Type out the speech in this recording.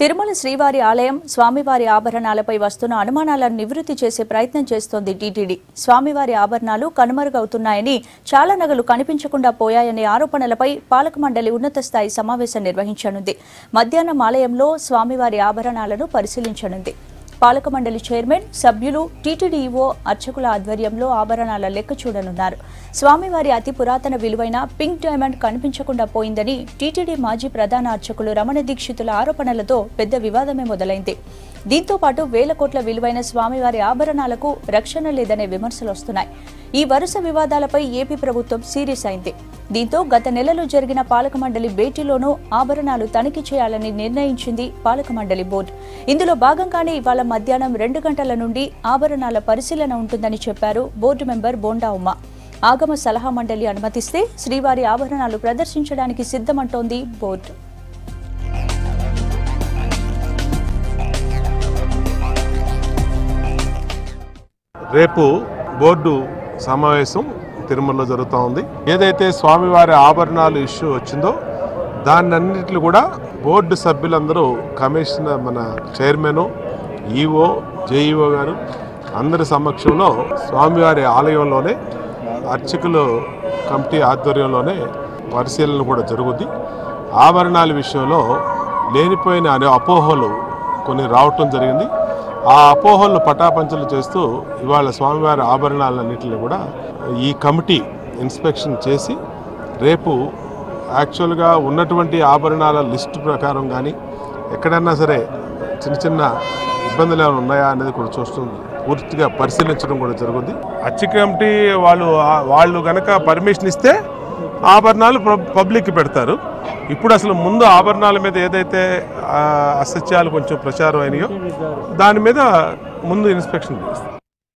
తిరుమల శ్రీవారి ఆలయం స్వామివారి ఆభరణాలపై వస్తున్న అనుమానాలను నివృత్తి చేసే ప్రయత్నం చేస్తోంది టీటీడీ స్వామివారి ఆభరణాలు కనుమరుగవుతున్నాయని చాలా నగలు కనిపించకుండా పోయాయనే ఆరోపణలపై పాలక మండలి ఉన్నత స్థాయి సమావేశం నిర్వహించనుంది మధ్యాహ్నం ఆలయంలో స్వామివారి ఆభరణాలను పరిశీలించనుంది పాలక మండలి చైర్మన్ సభ్యులు టీటీడీ ఈవో అర్చకుల ఆధ్వర్యంలో ఆభరణాల లెక్క చూడనున్నారు స్వామివారి అతి పురాతన విలువైన పింక్ డైమండ్ కనిపించకుండా పోయిందని టీటీడీ మాజీ ప్రధాన అర్చకులు రమణ దీక్షితుల ఆరోపణలతో పెద్ద వివాదమే మొదలైంది దీంతో పాటు వేల కోట్ల విలువైన స్వామివారి ఆభరణాలకు రక్షణ లేదనే విమర్శలు వస్తున్నాయి ఈ వరుస వివాదాలపై ఏపీ ప్రభుత్వం సీరియస్ అయింది దీంతో గత నెలలో జరిగిన పాలక మండలి భేటీలోనూ ఆభరణాలు తనిఖీ చేయాలని నిర్ణయించింది పాలక మండలి బోర్డు ఇందులో భాగంగానే ఇవాళ మధ్యాహ్నం రెండు గంటల నుండి ఆభరణాల పరిశీలన ఉంటుందని చెప్పారు బోర్డు మెంబర్ బోండా ఉమా ఆగమ సలహా మండలి అనుమతిస్తే శ్రీవారి ఆభరణాలు ప్రదర్శించడానికి సిద్ధమంటోంది బోర్డు రేపు బోర్డు సమావేశం తిరుమలలో జరుగుతూ ఉంది ఏదైతే స్వామివారి ఆభరణాలు ఇష్యూ వచ్చిందో దాన్నన్నింటిని కూడా బోర్డు సభ్యులందరూ కమిషనర్ మన చైర్మన్ ఈఓ జేఈఓ గారు అందరి సమక్షంలో స్వామివారి ఆలయంలోనే అర్చకులు కమిటీ ఆధ్వర్యంలోనే పరిశీలన కూడా జరుగుద్ది ఆభరణాల విషయంలో లేనిపోయిన అనే అపోహలు కొన్ని రావటం జరిగింది ఆ అపోహలను పటాపంచలు చేస్తూ ఇవాళ స్వామివారి ఆభరణాలన్నింటినీ కూడా ఈ కమిటీ ఇన్స్పెక్షన్ చేసి రేపు యాక్చువల్గా ఉన్నటువంటి ఆభరణాల లిస్టు ప్రకారం కానీ ఎక్కడన్నా సరే చిన్న చిన్న ఇబ్బందులు ఏమైనా ఉన్నాయా అనేది కూడా చూస్తుంది పూర్తిగా పరిశీలించడం కూడా జరుగుతుంది అచ్చి కమిటీ వాళ్ళు వాళ్ళు కనుక పర్మిషన్ ఇస్తే ఆభరణాలు పబ్- పబ్లిక్కి పెడతారు ఇప్పుడు అసలు ముందు ఆభరణాల మీద ఏదైతే ఆ, అసత్యాలు కొంచెం ప్రచారం అయినాయో దాని మీద ముందు ఇన్స్పెక్షన్ చేస్తారు